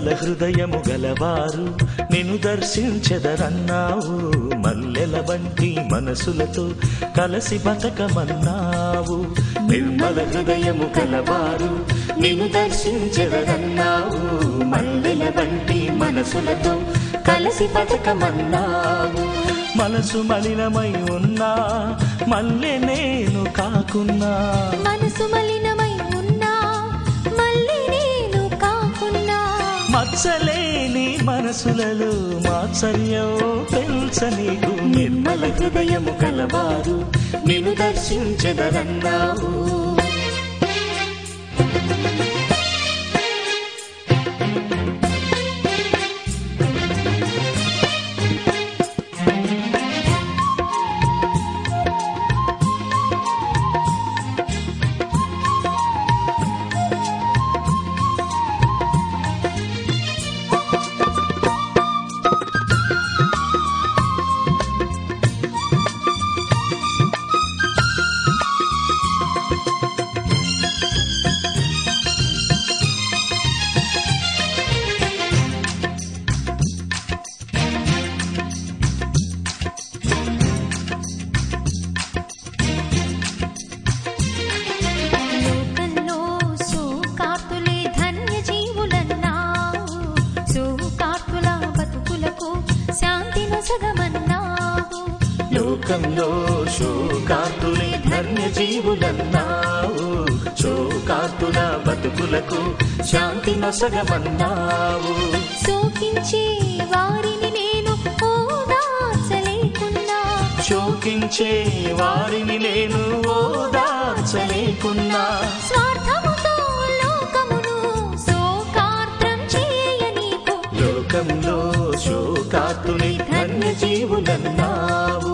నిర్మల హృదయము గలవారు నిన్ను దర్శించెదరన్నావు మల్లెల వంటి మనసులతో కలసి బతకమన్నావు నిర్మల హృదయము గలవారు నిన్ను దర్శించెదరన్నావు మల్లెల వంటి మనసులతో కలసి బతకమన్నావు మనసు మలినమై ఉన్నా మల్లె నేను కాకున్నా మనసు మలినమై ఉన్నా మళ్ళీ నేను కాకున్నా మత్సలేని మనసులలో మాత్సర్యం పెంచనీకు నిర్మల హృదయము కలవారు నిన్ను దర్శించెదరన్నావు లోకంలో సూకార్తులే ధన్య జీవులన్నావు సూకార్తుల బతుకులకు శాంతి నొసగమన్నావు లోకంలో శోకార్తులే ధన్య జీవులన్నావు శోకార్తుల బతుకులకు శాంతి నొసగమన్నావు శోకించే వారిని నేను ఓదార్చలేకున్నా శోకించే వారిని నేను ఓదార్చలేకున్నా స్వార్థముతో లోకమును శోకార్ద్రం చేయనీకు లోకంలో శోకార్తుని ధన్య జీవులన్నావు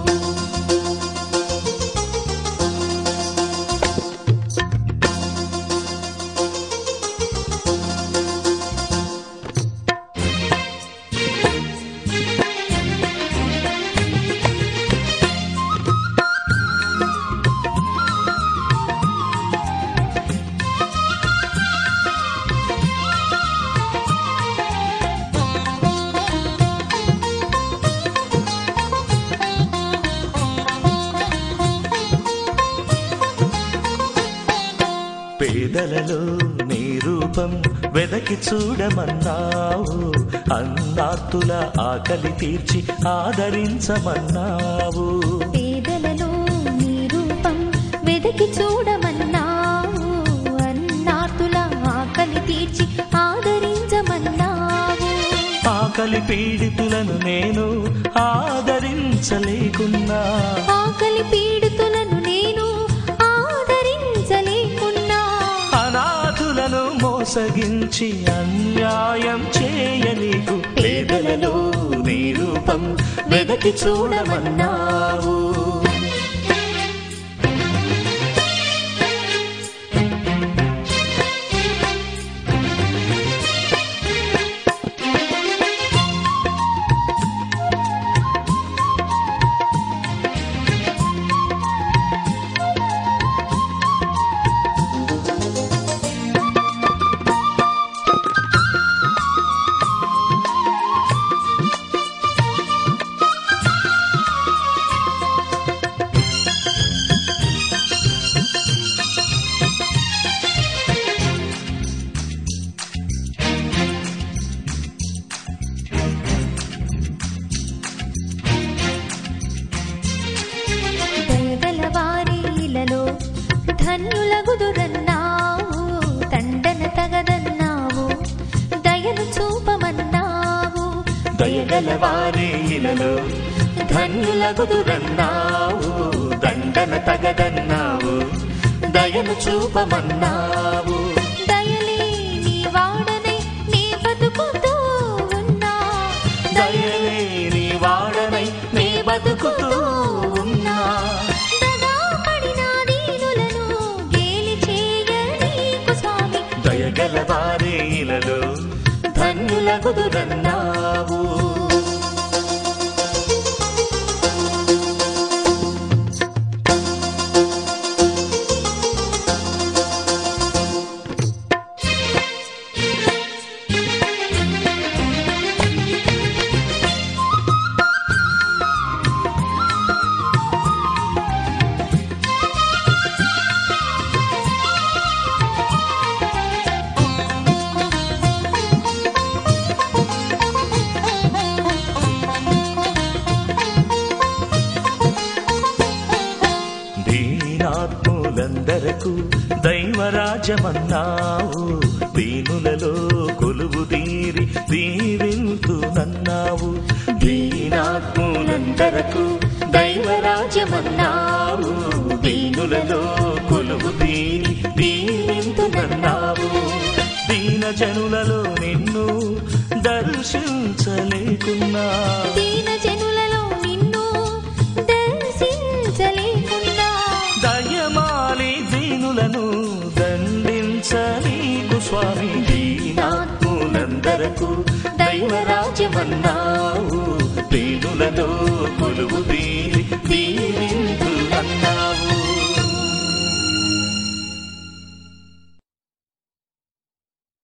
పేదలలో నీ రూపం వెదకి చూడమన్నావు అన్నార్తుల ఆకలి తీర్చి ఆదరించమన్నావు పేదలలో నీ రూపం వెదకి చూడమన్నావు అన్నాతుల ఆకలి తీర్చి ఆదరించమన్నావు ఆకలి పీడితులను నేను ఆదరించలేకున్నా ఆకలి పీడితులను నేను ఆదరించలేకున్నా అనాథులను మోసగించి అన్యాయం చేయనీకు పేదలలో నీ రూపం వెదకి చూడమన్నావు దయగల వారిలలో ధన్యులగుదురన్నావు దండన తగదన్నావు దయను చూపమన్నావు దయగల వారేలలో ధన్యులగుదురన్నావు దండన తగదన్నావు దయను చూపమన్నావు దయలేని వాడనై నీ బతుకుతూ ఉన్నా దయలేని వాడనై నీ బతుకుతూ ఉన్నా దగా పడిన దీనులను గేలి చేయ నీకు స్వామి దయగల వారేలలో ధన్యులగుదురన్నావు మానవులందరకు దైవరాజమన్నావు దీనులలో కొలువు తీరి దీవింతునన్నావు దీనాత్ములందరకు దైవరాజమన్నావు దీనులలో కొలువు తీరి దీవింతునన్నావు దీన జనులలో నిన్ను దర్శించలేకున్నా దీన జనులలో నిన్ను దర్శించలేకున్నా దయమాలి దీనులను దండించనీకు స్వామి దీనాత్ములందరకు దైవరాజ్యమన్నావు దీనులలో కొలువు దీని దీవించు అన్నావు